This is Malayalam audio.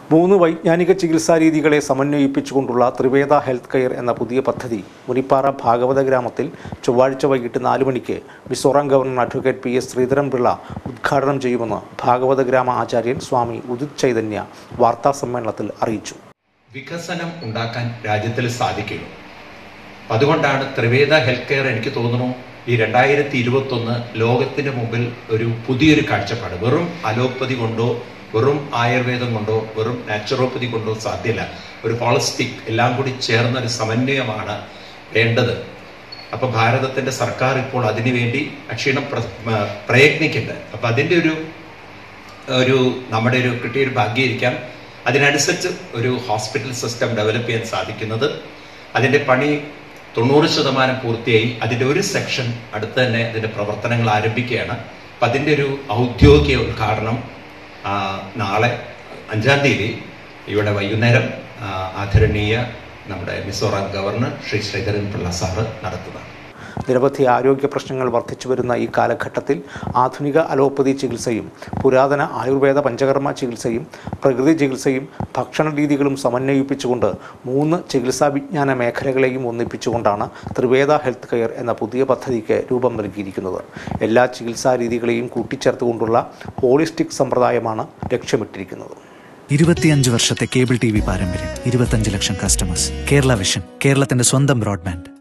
മൂന്ന് വൈജ്ഞാനിക ചികിത്സാ രീതികളെ സമന്വയിപ്പിച്ചുകൊണ്ടുള്ള ത്രിവേദ ഹെൽത്ത് കെയർ എന്ന പുതിയ പദ്ധതി മുനിപ്പാറ ഭാഗവത ഗ്രാമത്തിൽ ചൊവ്വാഴ്ച വൈകിട്ട് നാല് മണിക്ക് Mizoram governor advocate P S Sreedharan Pillai ഉദ്ഘാടനം ചെയ്യുമെന്ന് ഭാഗവത ഗ്രാമ ആചാര്യൻ സ്വാമി ഉദിത് ചൈതന്യ വാർത്താ സമ്മേളനത്തിൽ അറിയിച്ചു വികസനം ഉണ്ടാക്കാൻ രാജ്യത്തിൽ സാധിക്കുകയുള്ളൂ അപ്പം അതുകൊണ്ടാണ് ത്രിവേദ ഹെൽത്ത് കെയർ എനിക്ക് തോന്നുന്നു ഈ രണ്ടായിരത്തി ഇരുപത്തി ഒന്ന് ലോകത്തിന് മുമ്പിൽ ഒരു പുതിയൊരു കാഴ്ചപ്പാട് വെറും അലോപ്പതി കൊണ്ടോ വെറും ആയുർവേദം കൊണ്ടോ വെറും നാച്ചുറോപ്പതി കൊണ്ടോ സാധ്യമല്ല ഒരു ഹോളിസ്റ്റിക് എല്ലാം കൂടി ചേർന്ന ഒരു സമന്വയമാണ് വേണ്ടത് അപ്പൊ ഭാരതത്തിന്റെ സർക്കാർ ഇപ്പോൾ അതിനുവേണ്ടി അക്ഷീണം പ്ര- മ- പ്രയത്നിക്കുന്നുണ്ട് അപ്പൊ അതിന്റെ ഒരു ഒരു നമ്മുടെ ഒരു കിട്ടിയൊരു ഭാഗ്യമായിരിക്കാം അതിനനുസരിച്ച് ഒരു ഹോസ്പിറ്റൽ സിസ്റ്റം ഡെവലപ്പ് ചെയ്യാൻ സാധിക്കുന്നത് അതിന്റെ പണി തൊണ്ണൂറ് ശതമാനം പൂർത്തിയായി അതിന്റെ ഒരു സെക്ഷൻ അടുത്ത് തന്നെ അതിന്റെ പ്രവർത്തനങ്ങൾ ആരംഭിക്കുകയാണ് അപ്പൊ അതിന്റെ ഒരു ഔദ്യോഗിക ഉദ്ഘാടനം ആ, നാളെ അഞ്ചാം തീയതി ഇവിടെ വൈകുന്നേരം ആ, ആദരണീയ നമ്മുടെ മിസോറാം ഗവർണർ ശ്രീ ശ്രീധരൻ പിള്ള സാറ് നടത്തുന്നതാണ് നിരവധി ആരോഗ്യ പ്രശ്നങ്ങൾ വർദ്ധിച്ചു വരുന്ന ഈ കാലഘട്ടത്തിൽ ആധുനിക അലോപ്പതി ചികിത്സയും പുരാതന ആയുർവേദ പഞ്ചകർമ്മ ചികിത്സയും പ്രകൃതി ചികിത്സയും ഭക്ഷണ രീതികളും സമന്വയിപ്പിച്ചുകൊണ്ട് മൂന്ന് ചികിത്സാ വിജ്ഞാന മേഖലകളെയും ഒന്നിപ്പിച്ചുകൊണ്ടാണ് ത്രിവേദ ഹെൽത്ത് കെയർ എന്ന പുതിയ പദ്ധതിക്ക് രൂപം നൽകിയിരിക്കുന്നത് എല്ലാ ചികിത്സാ രീതികളെയും കൂട്ടിച്ചേർത്തുകൊണ്ടുള്ള ഹോളിസ്റ്റിക് സമ്പ്രദായമാണ് ലക്ഷ്യമിട്ടിരിക്കുന്നത് ഇരുപത്തിയഞ്ച് വർഷത്തെ കേബിൾ ടി വി പാരമ്പര്യം ഇരുപത്തഞ്ച് ലക്ഷം കസ്റ്റമേഴ്സ് കേരള വിഷൻ കേരളത്തിന്റെ സ്വന്തം ബ്രോഡ്ബാൻഡ്